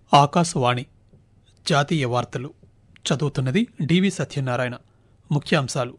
ఆకాశవాణి జాతీయ వార్తలు చదువుతున్నది డివి సత్యనారాయణ ముఖ్యాంశాలు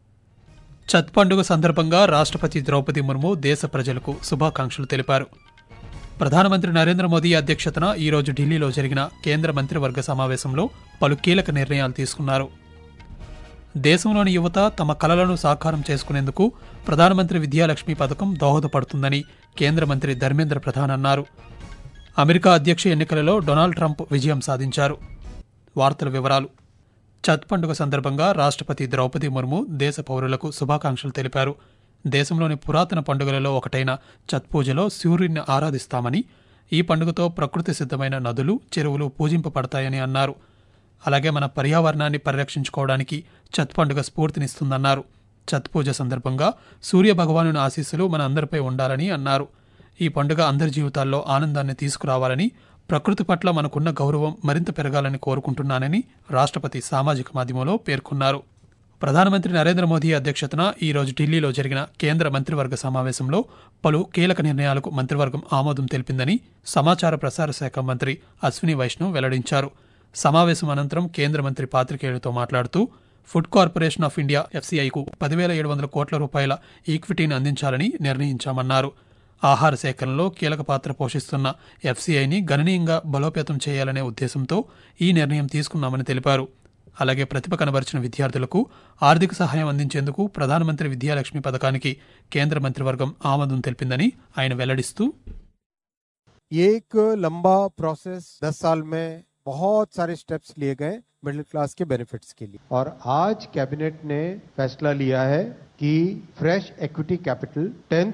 ఛత్ పండుగ సందర్భంగా రాష్ట్రపతి ద్రౌపది ముర్ము దేశ ప్రజలకు శుభాకాంక్షలు తెలిపారు ప్రధానమంత్రి నరేంద్ర మోదీ అధ్యక్షతన ఈరోజు ఢిల్లీలో జరిగిన కేంద్ర మంత్రివర్గ సమావేశంలో పలు కీలక నిర్ణయాలు తీసుకున్నారు దేశంలోని యువత తమ కలలను సాకారం చేసుకునేందుకు ప్రధానమంత్రి విద్యాలక్ష్మి పథకం దోహదపడుతుందని కేంద్ర మంత్రి ధర్మేంద్ర ప్రధాన్ అన్నారు అమెరికా అధ్యక్ష ఎన్నికలలో డొనాల్డ్ ట్రంప్ విజయం సాధించారు వార్తల వివరాలు ఛత్ పండుగ సందర్భంగా రాష్ట్రపతి ద్రౌపది ముర్ము దేశ పౌరులకు శుభాకాంక్షలు తెలిపారు దేశంలోని పురాతన పండుగలలో ఒకటైన ఛత్ పూజలో సూర్యుడిని ఆరాధిస్తామని ఈ పండుగతో ప్రకృతి సిద్ధమైన నదులు చెరువులు పూజింపబడతాయని అన్నారు అలాగే మన పర్యావరణాన్ని పరిరక్షించుకోవడానికి ఛత్ పండుగ స్ఫూర్తినిస్తుందన్నారు ఛత్ పూజ సందర్భంగా సూర్య భగవానుని ఆశీస్సులు మన అందరిపై ఉండాలని అన్నారు ఈ పండుగ అందరి జీవితాల్లో ఆనందాన్ని తీసుకురావాలని ప్రకృతి పట్ల మనకున్న గౌరవం మరింత పెరగాలని కోరుకుంటున్నానని రాష్ట్రపతి సామాజిక మాధ్యమంలో పేర్కొన్నారు ప్రధానమంత్రి నరేంద్ర మోదీ అధ్యక్షతన ఈ రోజు ఢిల్లీలో జరిగిన కేంద్ర మంత్రివర్గ సమావేశంలో పలు కీలక నిర్ణయాలకు మంత్రివర్గం ఆమోదం తెలిపిందని సమాచార ప్రసార శాఖ మంత్రి అశ్విని వైష్ణవ్ వెల్లడించారు సమావేశం అనంతరం కేంద్ర మంత్రి పాత్రికేయులతో మాట్లాడుతూ ఫుడ్ కార్పొరేషన్ ఆఫ్ ఇండియా ఎఫ్సీఐకు పదివేల ఏడు వందల కోట్ల రూపాయల ఈక్విటీని అందించాలని నిర్ణయించామన్నారు ఆహార సేకరణలో కీలక పాత్ర పోషిస్తున్న ఎఫ్సీఐని గణనీయంగా బలోపేతం చేయాలనే ఉద్దేశంతో ఈ నిర్ణయం తీసుకున్నామని తెలిపారు అలాగే ప్రతిభ కనబరిచిన విద్యార్థులకు ఆర్థిక సహాయం అందించేందుకు ప్రధానమంత్రి విద్యాలక్ష్మి పథకానికి కేంద్ర మంత్రివర్గం ఆమోదం తెలిపిందని ఆయన వెల్లడిస్తూ ये एक लंबा प्रोसेस 10 साल में बहुत सारे स्टेप्स लिए गए मिडिल क्लास के बेनिफिट्स के लिए और आज कैबिनेट ने फैसला लिया है कि fresh equity capital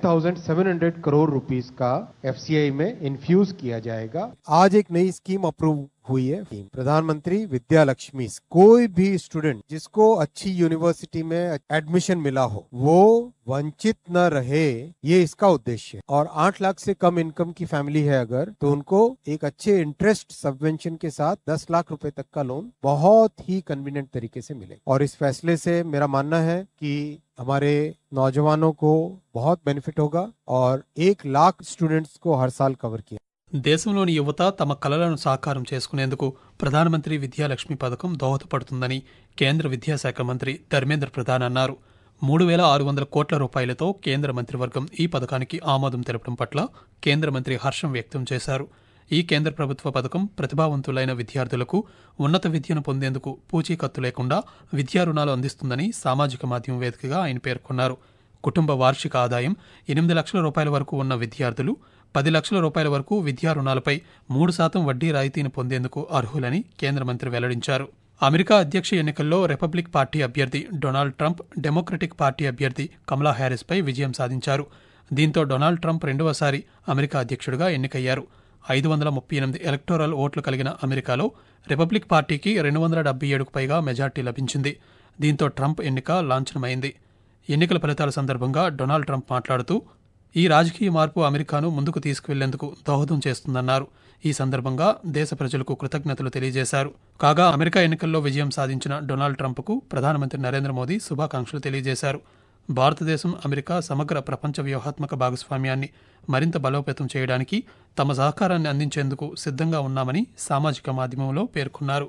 10,700 crore rupees का एफसीआई में इन्फ्यूज किया जाएगा आज एक नई स्कीम अप्रूव हुई है प्रधानमंत्री विद्या लक्ष्मी कोई भी स्टूडेंट जिसको अच्छी यूनिवर्सिटी में एडमिशन मिला हो वो वंचित न रहे ये इसका उद्देश्य है और आठ लाख से कम इनकम की फैमिली है अगर तो उनको एक अच्छे इंटरेस्ट सबवेंशन के साथ दस लाख रुपए तक का लोन बहुत ही कन्वीनियंट तरीके से मिले और इस फैसले से मेरा मानना है कि हमारे नौजवानों को बहुत बेनिफिट होगा और एक लाख स्टूडेंट्स को हर साल कवर किया దేశంలోని యువత తమ కలలను సాకారం చేసుకునేందుకు ప్రధానమంత్రి విద్యాలక్ష్మి పథకం దోహదపడుతుందని కేంద్ర విద్యాశాఖ మంత్రి ధర్మేంద్ర ప్రధాన్ అన్నారు మూడు వేల ఆరు వందల కోట్ల రూపాయలతో కేంద్ర మంత్రివర్గం ఈ పథకానికి ఆమోదం తెలపడం పట్ల కేంద్ర మంత్రి హర్షం వ్యక్తం చేశారు ఈ కేంద్ర ప్రభుత్వ పథకం ప్రతిభావంతులైన విద్యార్థులకు ఉన్నత విద్యను పొందేందుకు పూచీకత్తు లేకుండా విద్యా రుణాలు అందిస్తుందని సామాజిక మాధ్యమం వేదికగా ఆయన పేర్కొన్నారు కుటుంబ వార్షిక ఆదాయం ఎనిమిది లక్షల రూపాయల వరకు ఉన్న విద్యార్థులు పది లక్షల రూపాయల వరకు విద్యా రుణాలపై మూడు శాతం వడ్డీ రాయితీని పొందేందుకు అర్హులని కేంద్ర మంత్రి వెల్లడించారు అమెరికా అధ్యక్ష ఎన్నికల్లో రిపబ్లిక్ పార్టీ అభ్యర్థి డొనాల్డ్ ట్రంప్ డెమోక్రటిక్ పార్టీ అభ్యర్థి కమలా హ్యారిస్పై విజయం సాధించారు దీంతో డొనాల్డ్ ట్రంప్ రెండవసారి అమెరికా అధ్యక్షుడిగా ఎన్నికయ్యారు ఐదు వందల ముప్పై ఎనిమిది ఎలక్టోరల్ ఓట్లు కలిగిన అమెరికాలో రిపబ్లిక్ పార్టీకి రెండు వందల డెబ్బై ఏడుకు పైగా మెజార్టీ లభించింది దీంతో ట్రంప్ ఎన్నిక లాంఛనమైంది ఎన్నికల ఫలితాల సందర్భంగా డొనాల్డ్ ట్రంప్ మాట్లాడుతూ ఈ రాజకీయ మార్పు అమెరికాను ముందుకు తీసుకువెళ్లేందుకు దోహదం చేస్తుందన్నారు ఈ సందర్భంగా దేశ ప్రజలకు కృతజ్ఞతలు తెలియజేశారు కాగా అమెరికా ఎన్నికల్లో విజయం సాధించిన డొనాల్డ్ ట్రంప్కు ప్రధానమంత్రి నరేంద్ర మోదీ శుభాకాంక్షలు తెలియజేశారు భారతదేశం అమెరికా సమగ్ర ప్రపంచ వ్యూహాత్మక భాగస్వామ్యాన్ని మరింత బలోపేతం చేయడానికి తమ సహకారాన్ని అందించేందుకు సిద్ధంగా ఉన్నామని సామాజిక మాధ్యమంలో పేర్కొన్నారు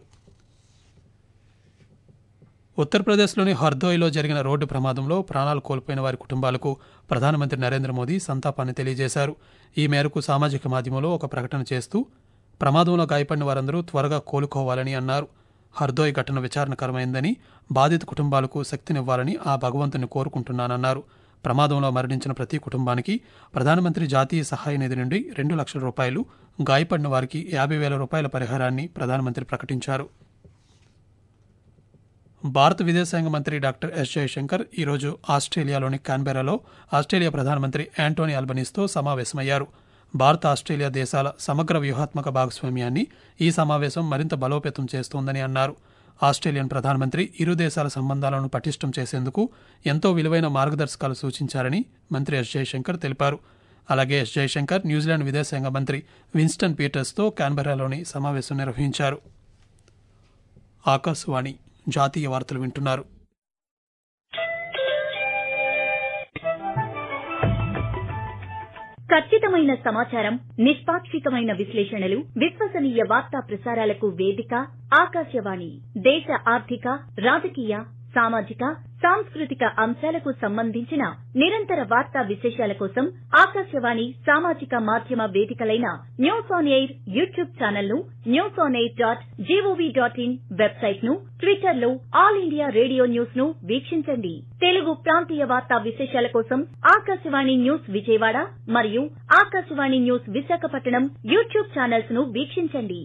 ఉత్తరప్రదేశ్లోని హర్దోయ్లో జరిగిన రోడ్డు ప్రమాదంలో ప్రాణాలు కోల్పోయిన వారి కుటుంబాలకు ప్రధానమంత్రి నరేంద్ర మోదీ సంతాపాన్ని తెలియజేశారు ఈ మేరకు సామాజిక మాధ్యమంలో ఒక ప్రకటన చేస్తూ ప్రమాదంలో గాయపడిన వారందరూ త్వరగా కోలుకోవాలని అన్నారు హర్దోయ్ ఘటన విచారణకరమైందని బాధిత కుటుంబాలకు శక్తినివ్వాలని ఆ భగవంతుని కోరుకుంటున్నానన్నారు ప్రమాదంలో మరణించిన ప్రతి కుటుంబానికి ప్రధానమంత్రి జాతీయ సహాయ నిధి నుండి రెండు లక్షల రూపాయలు గాయపడిన వారికి యాభై వేల రూపాయల పరిహారాన్ని ప్రధానమంత్రి ప్రకటించారు భారత విదేశాంగ మంత్రి డాక్టర్ ఎస్ జయశంకర్ ఈరోజు ఆస్ట్రేలియాలోని కాన్బెరాలో ఆస్ట్రేలియా ప్రధానమంత్రి యాంటోనీ అల్బనీస్తో సమావేశమయ్యారు భారత ఆస్ట్రేలియా దేశాల సమగ్ర వ్యూహాత్మక భాగస్వామ్యాన్ని ఈ సమావేశం మరింత బలోపేతం చేస్తోందని అన్నారు ఆస్ట్రేలియన్ ప్రధానమంత్రి ఇరు దేశాల సంబంధాలను పటిష్టం చేసేందుకు ఎంతో విలువైన మార్గదర్శకాలు సూచించారని మంత్రి ఎస్ జయశంకర్ తెలిపారు అలాగే ఎస్ జయశంకర్ న్యూజిలాండ్ విదేశాంగ మంత్రి విన్స్టన్ పీటర్స్తో కాన్బెరాలోని సమావేశం నిర్వహించారు ఆకాశవాణి జాతీయ వార్తలు వింటున్నారు ఖచ్చితమైన సమాచారం నిష్పాక్షికమైన విశ్లేషణలు విశ్వసనీయ వార్తా ప్రసారాలకు వేదిక ఆకాశవాణి దేశ ఆర్థిక రాజకీయ సామాజిక సాంస్కృతిక అంశాలకు సంబంధించిన నిరంతర వార్తా విశేషాల కోసం ఆకాశవాణి సామాజిక మాధ్యమ వేదికలైన News on AIR YouTube channel ను News on AIR dot GOV dot in website ను ట్విట్టర్ లో ఆల్ ఇండియా రేడియో న్యూస్ ను వీక్షించండి తెలుగు ప్రాంతీయ వార్తా విశేషాల కోసం ఆకాశవాణి న్యూస్ విజయవాడ మరియు Akashvani news Visakhapatnam YouTube channels ను వీక్షించండి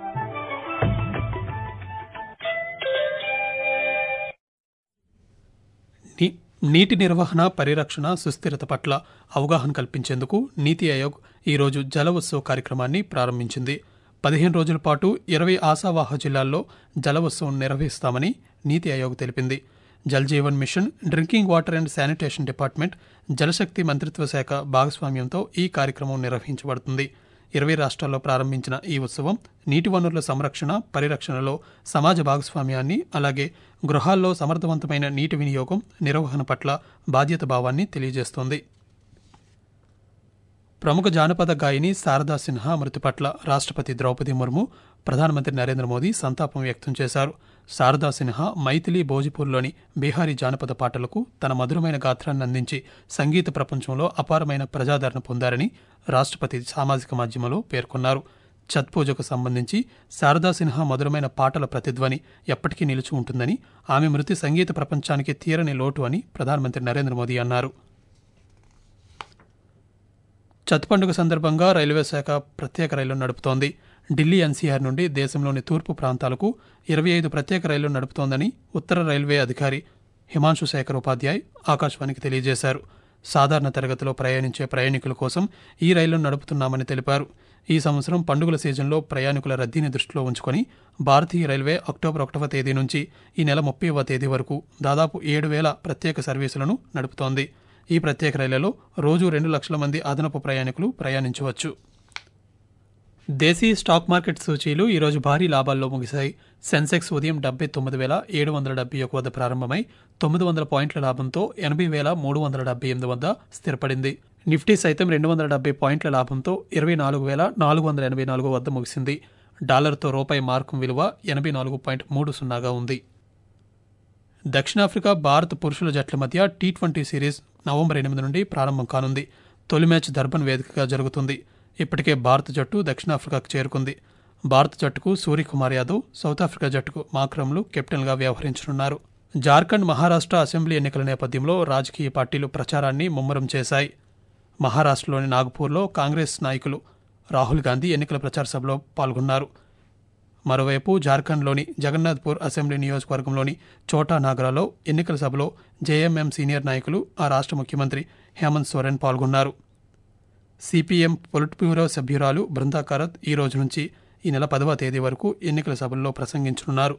నీ- నీటి నిర్వహణ పరిరక్షణ సుస్థిరత పట్ల అవగాహన కల్పించేందుకు నీతి ఆయోగ్ ఈరోజు జల ఉత్సవ్ కార్యక్రమాన్ని ప్రారంభించింది పదిహేను రోజుల పాటు ఇరవై ఆశావాహ జిల్లాల్లో జల ఉత్సవం నిర్వహిస్తామని నీతి ఆయోగ్ తెలిపింది Jal Jeevan mission drinking water and sanitation department Jal Shakti మంత్రిత్వ శాఖ భాగస్వామ్యంతో ఈ కార్యక్రమం నిర్వహించబడుతుంది ఇరవై రాష్ట్రాల్లో ప్రారంభించిన ఈ ఉత్సవం నీటి వనరుల సంరక్షణ పరిరక్షణలో సమాజ భాగస్వామ్యాన్ని అలాగే గృహాల్లో సమర్థవంతమైన నీటి వినియోగం నిర్వహణ పట్ల బాధ్యత భావాన్ని తెలియజేస్తోంది ప్రముఖ జానపద గాయని శారదా సిన్హా మృతి పట్ల రాష్ట్రపతి ద్రౌపది ముర్ము ప్రధానమంత్రి నరేంద్ర మోదీ సంతాపం వ్యక్తం చేశారు శారదా సిన్హా మైథిలి భోజ్పూర్లోని బీహారీ జానపద పాటలకు తన మధురమైన గాత్రాన్ని అందించి సంగీత ప్రపంచంలో అపారమైన ప్రజాదరణ పొందారని రాష్ట్రపతి సామాజిక మాధ్యమంలో పేర్కొన్నారు ఛత్ పూజకు సంబంధించి శారదా సిన్హా మధురమైన పాటల ప్రతిధ్వని ఎప్పటికీ నిలిచి ఉంటుందని ఆమె మృతి సంగీత ప్రపంచానికి తీరని లోటు అని ప్రధానమంత్రి నరేంద్ర మోదీ అన్నారు ఛత్ పండుగ సందర్భంగా రైల్వే శాఖ ప్రత్యేక రైళ్లు నడుపుతోంది ఢిల్లీ ఎన్సీఆర్ నుండి దేశంలోని తూర్పు ప్రాంతాలకు ఇరవై ఐదు ప్రత్యేక రైళ్లు నడుపుతోందని ఉత్తర రైల్వే అధికారి హిమాంశు శేఖర్ ఉపాధ్యాయ్ ఆకాశవాణికి తెలియజేశారు సాధారణ తరగతిలో ప్రయాణించే ప్రయాణికుల కోసం ఈ రైళ్లను నడుపుతున్నామని తెలిపారు ఈ సంవత్సరం పండుగల సీజన్లో ప్రయాణికుల రద్దీని దృష్టిలో ఉంచుకొని భారతీయ రైల్వే అక్టోబర్ ఒకటవ తేదీ నుంచి ఈ నెల ముప్పైవ తేదీ వరకు దాదాపు ఏడు వేల ప్రత్యేక సర్వీసులను నడుపుతోంది ఈ ప్రత్యేక రైళ్లలో రోజు రెండు లక్షల మంది అదనపు ప్రయాణికులు ప్రయాణించవచ్చు దేశీయ స్టాక్ మార్కెట్ సూచీలు ఈరోజు భారీ లాభాల్లో ముగిశాయి సెన్సెక్స్ ఉదయం డెబ్బై తొమ్మిది వేల ఏడు వందల డెబ్బై ఒక వద్ద ప్రారంభమై తొమ్మిది వందల పాయింట్ల లాభంతో ఎనభై వేల మూడు వందల డెబ్బై ఎనిమిది వద్ద స్థిరపడింది నిఫ్టీ సైతం రెండు వందల డెబ్బై పాయింట్ల లాభంతో ఇరవై నాలుగు వేల నాలుగు వందల ఎనభై నాలుగు వద్ద ముగిసింది డాలర్తో రూపాయి మార్కు విలువ ఎనభై నాలుగు పాయింట్ మూడు సున్నాగా ఉంది దక్షిణాఫ్రికా భారత్ పురుషుల జట్ల మధ్య టీ ట్వంటీ సిరీస్ నవంబర్ ఎనిమిది నుండి ప్రారంభం కానుంది తొలి మ్యాచ్ దర్బన్ వేదికగా జరుగుతుంది ఇప్పటికే భారత జట్టు దక్షిణాఫ్రికాకు చేరుకుంది భారత జట్టుకు సూర్యకుమార్ యాదవ్ సౌత్ ఆఫ్రికా జట్టుకు మాక్రమ్లు కెప్టెన్గా వ్యవహరించనున్నారు జార్ఖండ్ మహారాష్ట్ర అసెంబ్లీ ఎన్నికల నేపథ్యంలో రాజకీయ పార్టీలు ప్రచారాన్ని ముమ్మరం చేశాయి మహారాష్ట్రలోని నాగ్పూర్లో కాంగ్రెస్ నాయకులు రాహుల్ గాంధీ ఎన్నికల ప్రచార సభలో పాల్గొన్నారు మరోవైపు జార్ఖండ్లోని జగన్నాథ్పూర్ అసెంబ్లీ నియోజకవర్గంలోని చోటా నాగరాలో ఎన్నికల సభలో జేఎంఎం సీనియర్ నాయకులు ఆ రాష్ట్ర ముఖ్యమంత్రి హేమంత్ సోరెన్ పాల్గొన్నారు సిపిఎం పొలిట్ బ్యూరో సభ్యురాలు బృందా కారత్ ఈ రోజు నుంచి ఈ నెల పదవ తేదీ వరకు ఎన్నికల సభల్లో ప్రసంగించనున్నారు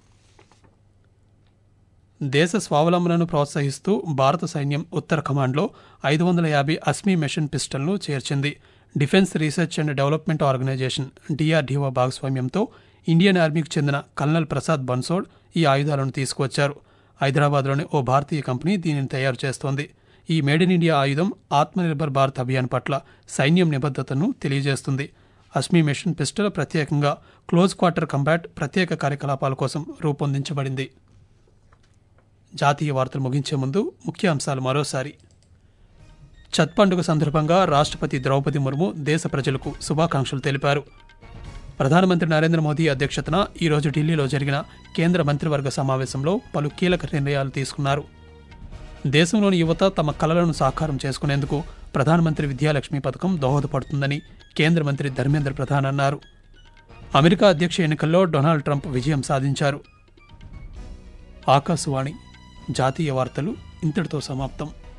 దేశ స్వావలంబనను ప్రోత్సహిస్తూ భారత సైన్యం ఉత్తర కమాండ్లో ఐదు వందల యాభై అస్మీ మెషిన్ పిస్టల్ను చేర్చింది defence research and development organisation DRDO భాగస్వామ్యంతో ఇండియన్ ఆర్మీకి చెందిన కల్నల్ ప్రసాద్ బన్సోడ్ ఈ ఆయుధాలను తీసుకువచ్చారు హైదరాబాద్లోని ఓ భారతీయ కంపెనీ దీనిని తయారు చేస్తోంది ఈ మేడ్ ఇన్ ఇండియా ఆయుధం ఆత్మనిర్భర్ భారత్ అభియాన్ పట్ల సైన్యం నిబద్ధతను తెలియజేస్తుంది అస్మీ మిషన్ పిస్టల్ ప్రత్యేకంగా క్లోజ్ క్వార్టర్ కంబాట్ ప్రత్యేక కార్యకలాపాల కోసం రూపొందించబడింది జాతీయ వార్తలు ముగించే ముందు ముఖ్య అంశాలు మరోసారి ఛత్ పండుగ సందర్భంగా రాష్ట్రపతి ద్రౌపది ముర్ము దేశ ప్రజలకు శుభాకాంక్షలు తెలిపారు ప్రధానమంత్రి నరేంద్ర మోదీ అధ్యక్షతన ఈరోజు ఢిల్లీలో జరిగిన కేంద్ర మంత్రివర్గ సమావేశంలో పలు కీలక నిర్ణయాలు తీసుకున్నారు దేశంలోని యువత తమ కలలను సాకారం చేసుకునేందుకు ప్రధానమంత్రి విద్యాలక్ష్మి పథకం దోహదపడుతుందని కేంద్ర మంత్రి ధర్మేంద్ర ప్రధాన్ అన్నారు అమెరికా అధ్యక్ష ఎన్నికల్లో డొనాల్డ్ ట్రంప్ విజయం సాధించారు ఆకాశవాణి జాతీయ వార్తలు ఇంతటితో సమాప్తం